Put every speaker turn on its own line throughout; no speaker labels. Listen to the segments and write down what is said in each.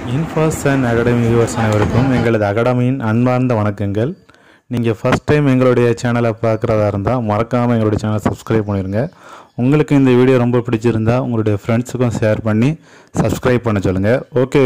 இன்ஃபாஸ் and academy viewers அனைவருக்கும் எங்களது அகாடமியின் அன்பார்ந்த வணக்கங்கள் நீங்கள் ஃபஸ்ட் டைம் எங்களுடைய சேனலை பார்க்குறதா இருந்தால் மறக்காமல் எங்களுடைய சேனலை சப்ஸ்கிரைப் பண்ணிடுங்க உங்களுக்கு இந்த வீடியோ ரொம்ப பிடிச்சிருந்தா உங்களுடைய ஃப்ரெண்ட்ஸுக்கும் ஷேர் பண்ணி சப்ஸ்கிரைப் பண்ண சொல்லுங்கள் ஓகே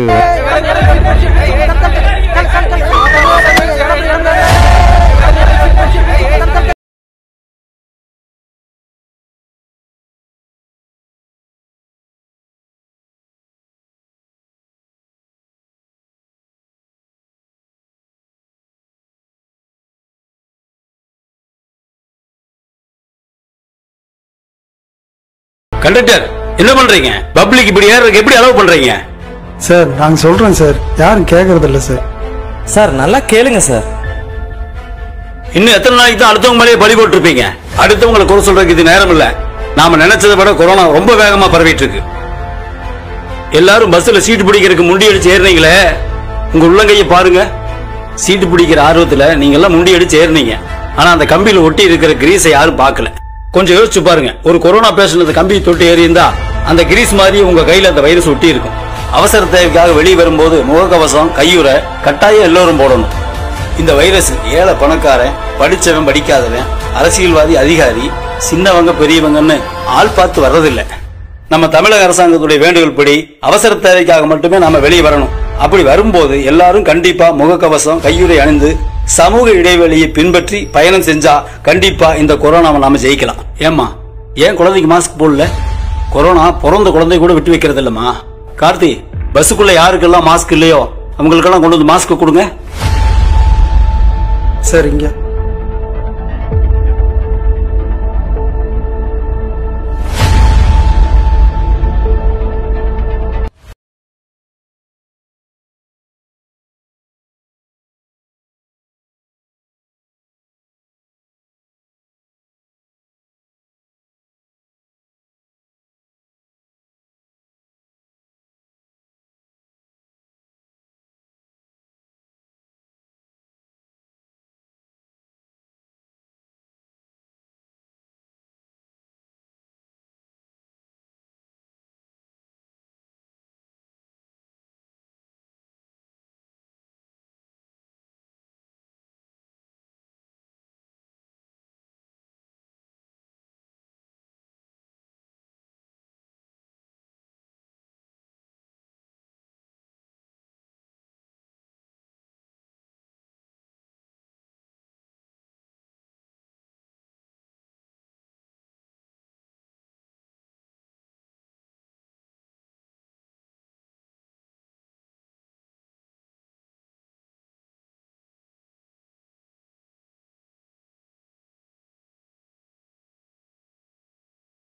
கண்டக்டர் என்ன பண்றீங்க பப்ளிக் இப்படி ஏறதுக்கு எப்படி அலோவ் பண்றீங்க
சார் நாங்க சொல்றோம் சார் யாரும் கேட்கறது இல்ல சார்
சார் நல்லா கேளுங்க சார்
இன்னும் எத்தனை நாளைக்கு தான் அடுத்தவங்க மேலேயே பலி போட்டிருப்பீங்க அடுத்தவங்களை குறை சொல்றதுக்கு இது நேரம் இல்ல நாம நினைச்சதை விட கொரோனா ரொம்ப வேகமா பரவிட்டு இருக்கு எல்லாரும் பஸ்ல சீட்டு பிடிக்கிறதுக்கு முண்டி அடிச்சு ஏறினீங்களே உங்க உள்ளங்கைய பாருங்க சீட்டு பிடிக்கிற ஆர்வத்துல நீங்க எல்லாம் முண்டி அடிச்சு ஏறினீங்க ஆனா அந்த கம்பியில ஒட்டி இருக்கிற கிரீஸை யாரும் பார்க்கல கொஞ்சம் யோசிச்சு பாருங்க ஒரு கொரோனா பேஷண்ட் அந்த கம்பியை தொட்டு ஏறி இருந்தா அந்த கிரீஸ் மாதிரி உங்க கையில அந்த வைரஸ் ஒட்டி இருக்கும் அவசர தேவைக்காக வெளியே வரும்போது முகக்கவசம் கையுறை கட்டாயம் எல்லோரும் போடணும் இந்த வைரஸ் ஏழை பணக்காரன் படிச்சவன் படிக்காதவன் அரசியல்வாதி அதிகாரி சின்னவங்க பெரியவங்கன்னு ஆள் பார்த்து வர்றதில்லை நம்ம தமிழக அரசாங்கத்துடைய வேண்டுகோள் படி அவசர தேவைக்காக மட்டுமே நாம வெளியே வரணும் அப்படி வரும்போது எல்லாரும் கண்டிப்பா முகக்கவசம் கையுறை அணிந்து சமூக இடைவெளியை பின்பற்றி பயணம் செஞ்சா கண்டிப்பா இந்த கொரோனாவை நாம ஜெயிக்கலாம் ஏம்மா ஏன் குழந்தைக்கு மாஸ்க் போடல கொரோனா பிறந்த குழந்தை கூட விட்டு வைக்கிறது இல்லம்மா கார்த்தி பஸ்ஸுக்குள்ள யாருக்கெல்லாம் மாஸ்க் இல்லையோ அவங்களுக்கெல்லாம் கொண்டு வந்து மாஸ்க் கொடுங்க
சார் இங்க